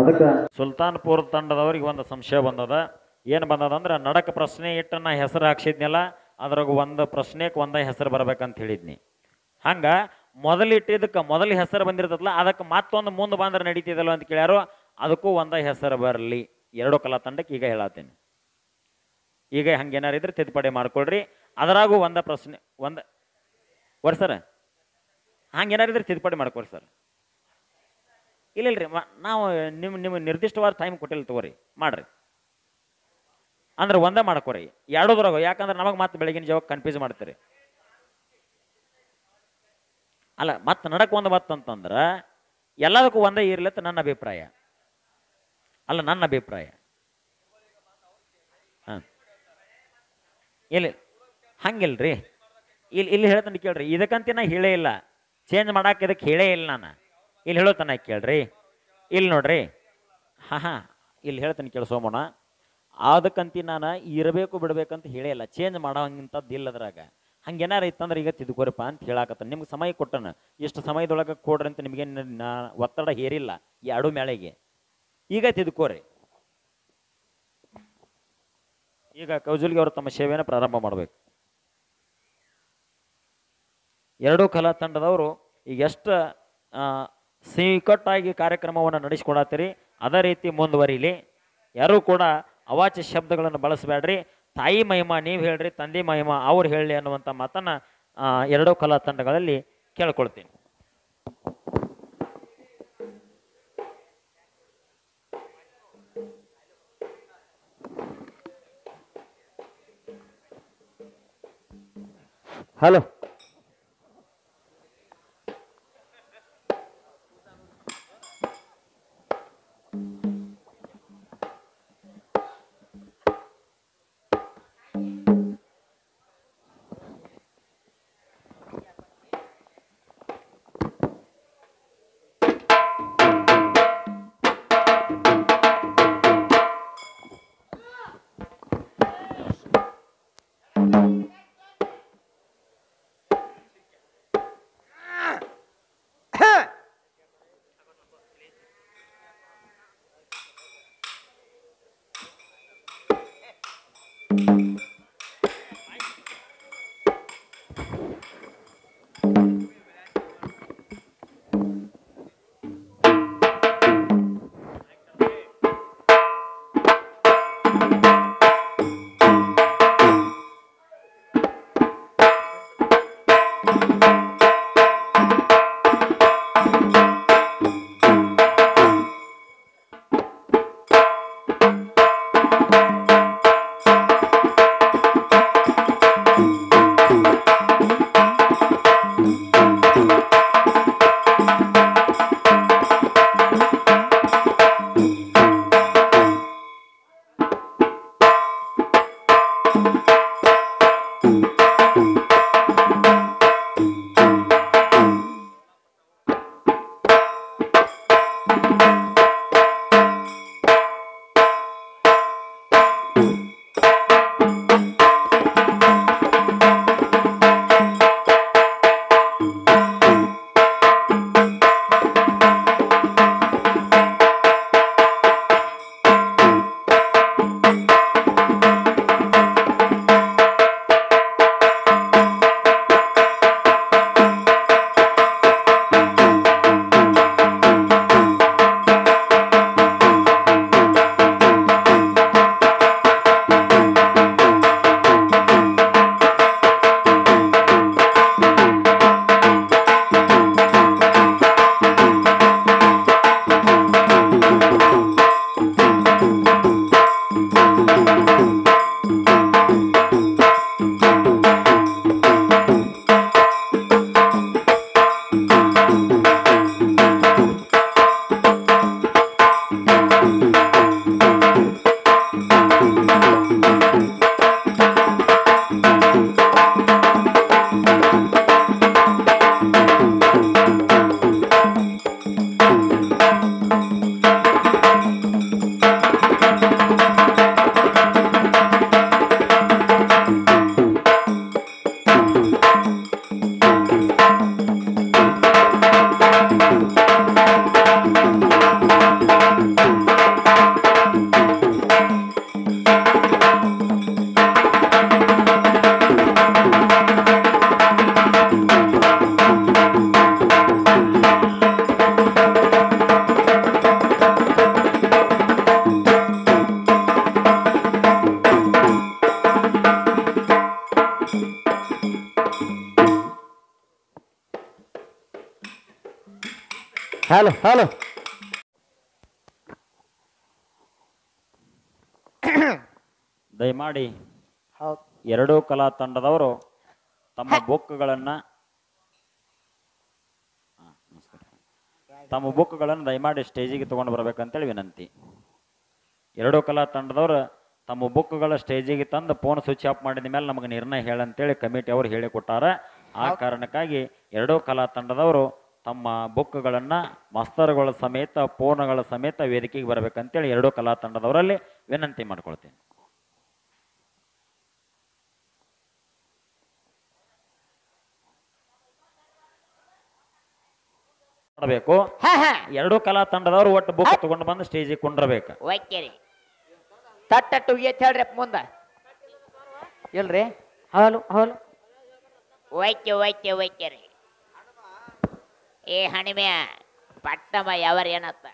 ಅದಕ್ಕೆ ಸುಲ್ತಾನ್ಪುರ್ ತಂಡದವ್ರಿಗೆ ಒಂದು ಸಂಶಯ ಬಂದದ ಏನು ಬಂದದ ಅಂದ್ರೆ ನಡಕ ಪ್ರಶ್ನೆ ಇಟ್ಟು ನಾ ಹೆಸರು ಹಾಕ್ಸಿದ್ನಲ್ಲ ಅದ್ರಾಗ ಒಂದು ಪ್ರಶ್ನೆಗೆ ಒಂದೇ ಹೆಸರು ಬರ್ಬೇಕಂತ ಹೇಳಿದ್ನಿ ಹಂಗ ಮೊದಲು ಇಟ್ಟಿದ್ದಕ್ಕೆ ಮೊದಲು ಹೆಸರು ಬಂದಿರ್ತದಲ್ಲ ಅದಕ್ಕೆ ಮತ್ತೊಂದು ಮುಂದೆ ಬಂದ್ರೆ ನಡೀತಿದಲ್ಲ ಅಂತ ಕೇಳ್ಯಾರು ಅದಕ್ಕೂ ಒಂದೇ ಹೆಸರು ಬರಲಿ ಎರಡು ಕಲಾ ತಂಡಕ್ಕೆ ಈಗ ಹೇಳತ್ತೀನಿ ಈಗ ಹಂಗೇನಾರು ಇದ್ರೆ ತಿದ್ದುಪಡಿ ಮಾಡ್ಕೊಳ್ರಿ ಅದರಾಗೂ ಒಂದ ಪ್ರಶ್ನೆ ಒಂದ ವರ್ ಸರ್ ಹಂಗೇನಾರು ಇದ್ರೆ ತಿದ್ದುಪಡಿ ಮಾಡ್ಕೊರಿ ಸರ್ ಇಲ್ಲ ಇಲ್ರಿ ಮ- ನಾವು ನಿಮ್ಮ ನಿಮಗೆ ನಿರ್ದಿಷ್ಟವಾದ ಟೈಮ್ ಕೊಟ್ಟಿಲ್ಲ ತಗೋರಿ ಮಾಡ್ರಿ ಅಂದ್ರೆ ಒಂದೇ ಮಾಡ್ಕೋರಿ ಎರಡೋದ್ರಾಗ ಯಾಕಂದ್ರೆ ನಮಗೆ ಮತ್ತೆ ಬೆಳಗಿನ ಜಾವ ಕನ್ಫ್ಯೂಸ್ ಮಾಡ್ತೀರಿ ಅಲ್ಲ ಮತ್ತೆ ನಡಕ್ ಒಂದು ಮತ್ತಂತಂದ್ರೆ ಎಲ್ಲದಕ್ಕೂ ಒಂದೇ ಇರ್ಲತ್ತ ನನ್ನ ಅಭಿಪ್ರಾಯ ಅಲ್ಲ ನನ್ನ ಅಭಿಪ್ರಾಯ ಹಾಂ ಇಲ್ಲ ಹಂಗಿಲ್ರಿ ಇಲ್ಲಿ ಇಲ್ಲಿ ಹೇಳ್ತಾನೆ ಕೇಳ್ರಿ ಇದಕ್ಕಂತ ನಾ ಹೇಳೇ ಇಲ್ಲ ಚೇಂಜ್ ಮಾಡಕ್ಕೆ ಇದಕ್ಕೆ ಹೇಳೇ ಇಲ್ಲ ನಾನು ಇಲ್ಲಿ ಹೇಳೋತನ ಕೇಳ್ರಿ ಇಲ್ಲಿ ನೋಡ್ರಿ ಹಾಂ ಹಾಂ ಇಲ್ಲಿ ಹೇಳ್ತಾನೆ ಕೇಳಿಸೋಮೋಣ ಅದಕ್ಕಂತ ನಾನು ಇರಬೇಕು ಬಿಡಬೇಕಂತ ಹೇಳೇ ಇಲ್ಲ ಚೇಂಜ್ ಮಾಡೋಂಥದ್ದು ಇಲ್ಲ ಅದ್ರಾಗ ಹಂಗೇನಾರ ಇತ್ತಂದ್ರೆ ಈಗ ತಿದ್ಕೋರಿಪ್ಪ ಅಂತ ಹೇಳಾಕತ್ತ ನಿಮ್ಗೆ ಸಮಯ ಕೊಟ್ಟನ ಇಷ್ಟು ಸಮಯದೊಳಗೆ ಕೊಡ್ರಿ ಅಂತ ನಿಮಗೆ ನಾ ಒತ್ತಡ ಹೇರಿಲ್ಲ ಎರಡು ಮೇಳೆಗೆ ಈಗ ತಿದ್ಕೋರಿ ಈಗ ಕೌಜಲ್ಗಿ ಅವರು ತಮ್ಮ ಸೇವೆಯನ್ನು ಪ್ರಾರಂಭ ಮಾಡಬೇಕು ಎರಡೂ ಕಲಾ ತಂಡದವರು ಈಗ ಎಷ್ಟು ಸಿಕಟ್ಟಾಗಿ ಕಾರ್ಯಕ್ರಮವನ್ನು ನಡೆಸಿಕೊಡತ್ತೀರಿ ಅದೇ ರೀತಿ ಮುಂದುವರಿಲಿ ಯಾರೂ ಕೂಡ ಅವಾಚ್ಯ ಶಬ್ದಗಳನ್ನು ಬಳಸಬೇಡ್ರಿ ತಾಯಿ ಮಹಿಮಾ ನೀವು ಹೇಳ್ರಿ ತಂದೆ ಮಹಿಮಾ ಅವ್ರು ಹೇಳಿ ಅನ್ನುವಂಥ ಮಾತನ್ನು ಆ, ಎರಡೂ ಕಲಾ ತಂಡಗಳಲ್ಲಿ ಕೇಳ್ಕೊಳ್ತೀನಿ ಹಲೋ ಹಲೋ ಹಲೋ ದಯಮಾಡಿ ಹೌದು ಎರಡೂ ಕಲಾ ತಂಡದವರು ತಮ್ಮ ಬುಕ್ಗಳನ್ನು ತಮ್ಮ ಬುಕ್ಗಳನ್ನು ದಯಮಾಡಿ ಸ್ಟೇಜಿಗೆ ತಗೊಂಡು ಬರ್ಬೇಕಂತೇಳಿ ವಿನಂತಿ ಎರಡೂ ಕಲಾ ತಂಡದವರು ತಮ್ಮ ಬುಕ್ಗಳ ಸ್ಟೇಜಿಗೆ ತಂದು ಫೋನ್ ಸ್ವಿಚ್ ಆಫ್ ಮಾಡಿದ ಮೇಲೆ ನಮಗೆ ನಿರ್ಣಯ ಹೇಳಂತೇಳಿ ಕಮಿಟಿ ಅವರು ಹೇಳಿಕೊಟ್ಟಾರ ಆ ಕಾರಣಕ್ಕಾಗಿ ಎರಡೂ ಕಲಾ ತಂಡದವರು ತಮ್ಮ ಬುಕ್ಗಳನ್ನು ಮಸ್ತರ್ಗಳ ಸಮೇತ ಫೋನ್ಗಳ ಸಮೇತ ವೇದಿಕೆಗೆ ಬರಬೇಕಂತೇಳಿ ಎರಡೂ ಕಲಾ ತಂಡದವರಲ್ಲಿ ವಿನಂತಿ ಮಾಡ್ಕೊಳ್ತೀನಿ ಮಾಡಬೇಕು ಹಾ ಹಾ ಎರಡೂ ಕಲಾ ತಂಡದವರು ಒಟ್ಟು ಬುಕ್ ತಗೊಂಡು ಬಂದು ಸ್ಟೇಜಿಗೆ ಕುಂಡ್ರಬೇಕು ಒಯ್ಕೆರಿ ತಟ್ಟಟ್ಟು ಎತ್ ಹೇಳ್ರಿ ಮುಂದ ಇಲ್ರಿ ಹೌದು ಹೌದು ಒಯ್ಕೆ ಒಯ್ಕೆ ಒಯ್ಕೆರಿ ಏ ಹಣಿಮೆಯ ಪಟ್ಟಮ ಯಾವರ್ ಏನತ್ತ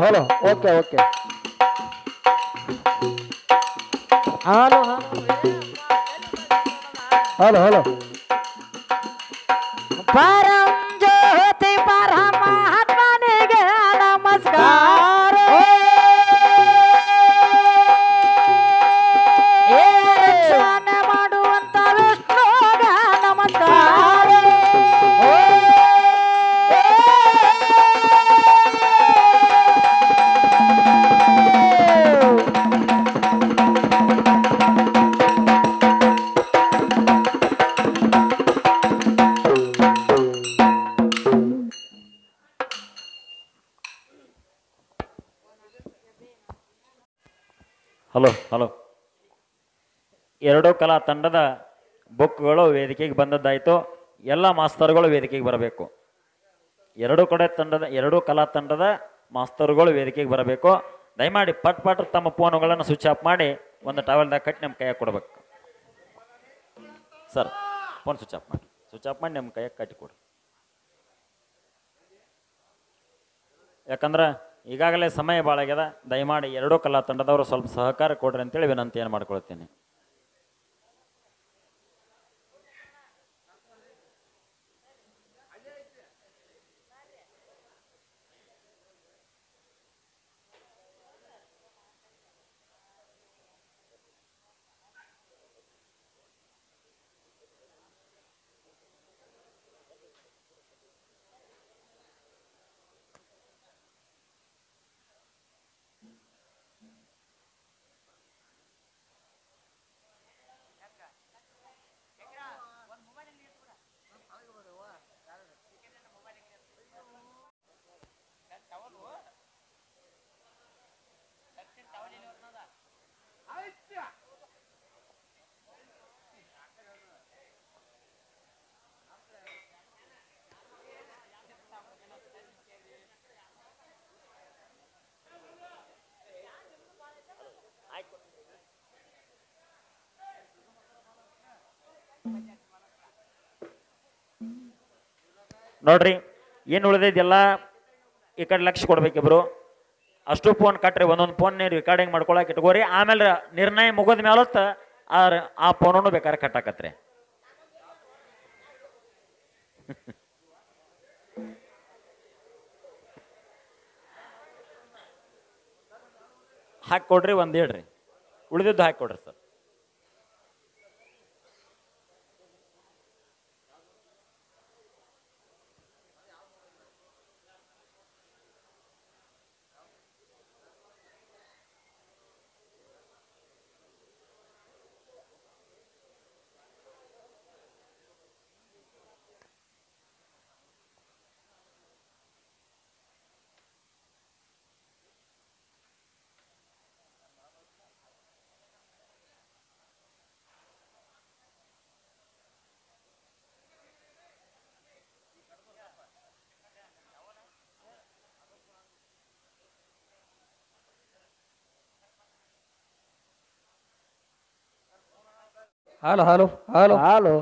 hello okay okay hello hello hello ಪರಂ ಜ್ಯೋತಿ ಪರಮಾತ್ಮನಿಗೆ ನಮಸ್ಕಾರ ಏ ರಕ್ಷಣೆ ಮಾಡುವಂತ ವಿಷ್ಣುಗ ನಮಸ್ಕಾರ ಹಲೋ ಹಲೋ ಎರಡೂ ಕಲಾ ತಂಡದ ಬುಕ್ಗಳು ವೇದಿಕೆಗೆ ಬಂದದ್ದಾಯಿತು ಎಲ್ಲ ಮಾಸ್ತರ್ಗಳು ವೇದಿಕೆಗೆ ಬರಬೇಕು ಎರಡೂ ಕಡೆ ತಂಡದ ಎರಡೂ ಕಲಾ ತಂಡದ ಮಾಸ್ತರ್ಗಳು ವೇದಿಕೆಗೆ ಬರಬೇಕು ದಯಮಾಡಿ ಪಟ್ ಪಟ್ ತಮ್ಮ ಫೋನುಗಳನ್ನು ಸ್ವಿಚ್ ಆಫ್ ಮಾಡಿ ಒಂದು ಟವಲ್ದಾಗ ಕಟ್ಟಿ ನಮ್ಮ ಕೈಯಾಗ ಕೊಡ್ಬೇಕು ಸರ್ ಫೋನ್ ಸ್ವಿಚ್ ಆಫ್ ಮಾಡಿ ಸ್ವಿಚ್ ಆಫ್ ಮಾಡಿ ನಮ್ಮ ಕೈಯಾಗ ಕಟ್ಟಿ ಕೊಡಿ ಯಾಕಂದ್ರೆ ಈಗಾಗಲೇ ಸಮಯ ಭಾಳ ಆಗ್ಯದ ದಯಮಾಡಿ ಎರಡೂ ಕಲಾ ತಂಡದವರು ಸ್ವಲ್ಪ ಸಹಕಾರ ಕೊಡ್ರಿ ಅಂತೇಳಿ ವಿನಂತಿಯನ್ನು ಮಾಡ್ಕೊಳ್ತೀನಿ ನೋಡ್ರಿ ಏನು ಉಳಿದಿದ್ದೆಲ್ಲ ಈ ಕಡೆ ಲಕ್ಷ ಕೊಡ್ಬೇಕಿಬ್ರು ಅಷ್ಟು ಫೋನ್ ಕಟ್ರಿ ಒಂದೊಂದು ಫೋನ್ ರೆಕಾರ್ಡಿಂಗ್ ಮಾಡ್ಕೊಳಕ್ ಇಟ್ಕೋರಿ ಆಮೇಲೆ ನಿರ್ಣಯ ಮುಗಿದ ಮೇಲತ್ತ ಆ ಆ ಫೋನನ್ನು ಬೇಕಾದ್ರೆ ಕಟ್ಟಾಕತ್ರಿ ಹಾಕಿ ಕೊಡ್ರಿ ಒಂದು ಹೇಳ್ರಿ ಉಳಿದಿದ್ದು ಹಾಕಿ ಕೊಡ್ರಿ sir hello hello hello hello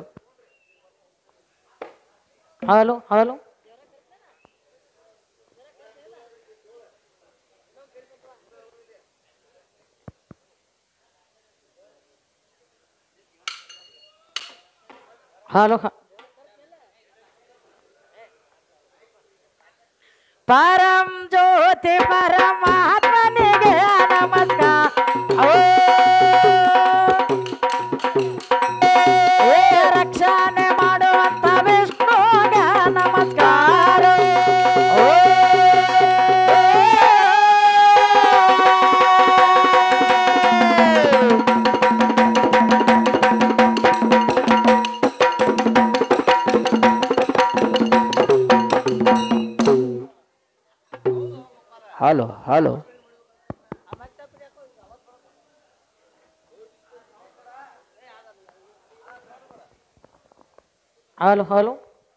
hello hello hello ಪರಂ ಜ್ಯೋತಿ ಪರಮಾತ್ಮನಿಗೆ ನಮಸ್ಕಾರ ಓ ಏ ರಕ್ಷಣೆ ಮಾಡುವಂತ ವಿಷ್ಣುಗ ನಮಸ್ಕಾರ ಓ hello hello hello hello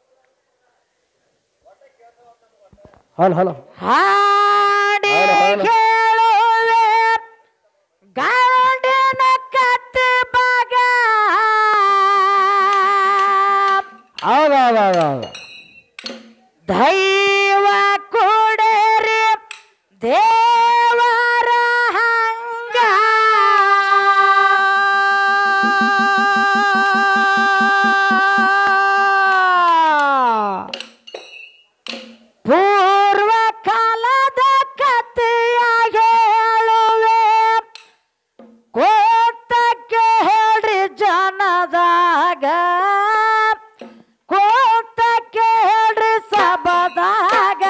hello hello ಹಾಡಿ ಹಲೋ, ಹಲೋ. ಕೇಳುವೆ ಗಾಡಿನ ಕತ್ತಿ ಬಗ ಹೌದು ಹೌದು ಹೌದು ಹೌದು ದೈವ ಕೊಡರಿ ದೇವ ಪೂರ್ವ ಕಾಲದ ಕಥೆಯ ಹೇಳುವೆ ಕೋತಕ್ಕೆ ಹೇಳ್ರಿ ಜನದಾಗ ಕೋತಕ್ಕೆ ಹೇಳ್ರಿ ಸಬದಾಗ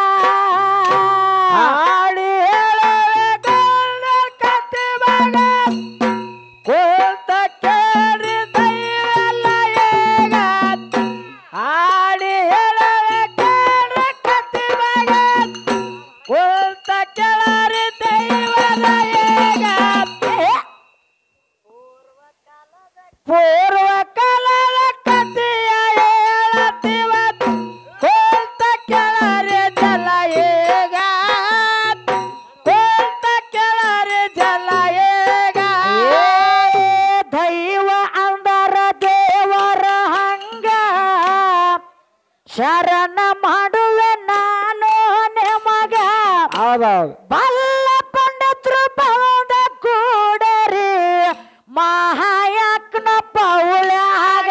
ಹಾಡಿ ಹೇಳುವೆ ಗೋಲ್ಡನ್ ಕತ್ತಿ ಮಗ ಕೂತ ಕೇಳ್ರಿ ದೈವೆಲ್ಲ ಈಗ ಹಾಡಿ ಹೇಳುವೆ ಕೇಳ್ರಿ ಕತ್ತಿ ಮಗ ಕೂತ ಕೇಳರಿ ದೈವದ ಈಗ ಪೂರ್ವ ಕಾಲದ ಕಥೆಯ ಹೇಳತ್ತೀವ ಕೂತ ಕೇಳರಿ ಜಲ ಈಗ ಕೂತ ಕೇಳರಿ ಜಲ ಈಗ ದೈವ ಅಂದರ ದೇವರ ಹಂಗ ಶರಣ ಮಾಡುವೆ ನಾನು ನಿಮಗ ಹೌದೌದು ಬಲ್ಲ ಪಂಡಿತರು ಪೌದ ಕೂಡರಿ ಮಹಾಯಜ್ಞ ಪೌಳ್ಯಾಗ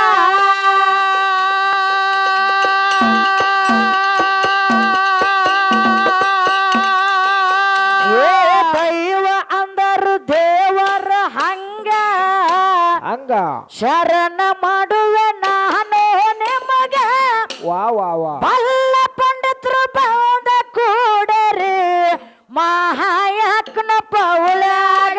ಏ ದೈವ ಅಂದರು ದೇವರ ಹಂಗ ಹಂಗ ಶರಣ ಮಾಡುವೆ ನಾನು ನಿಮಗ ವಾ ವಾ ವಾ ಬಲ್ಲ ಪಂಡಿತರು ಬಂದ ಕೂಡರಿ ಮಹಾಯಜ್ಞ ಪೌಳ್ಯಾಗ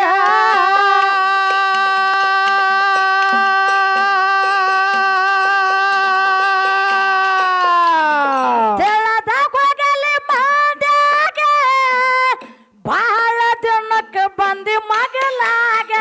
ತೆಳದಾಗ ಹೋಗಲಿ ಮಾಡ್ಯಾಗ ಬಾಳ ದಿನಕ್ಕೆ ಬಂದಿ ಮಗಲಾಗ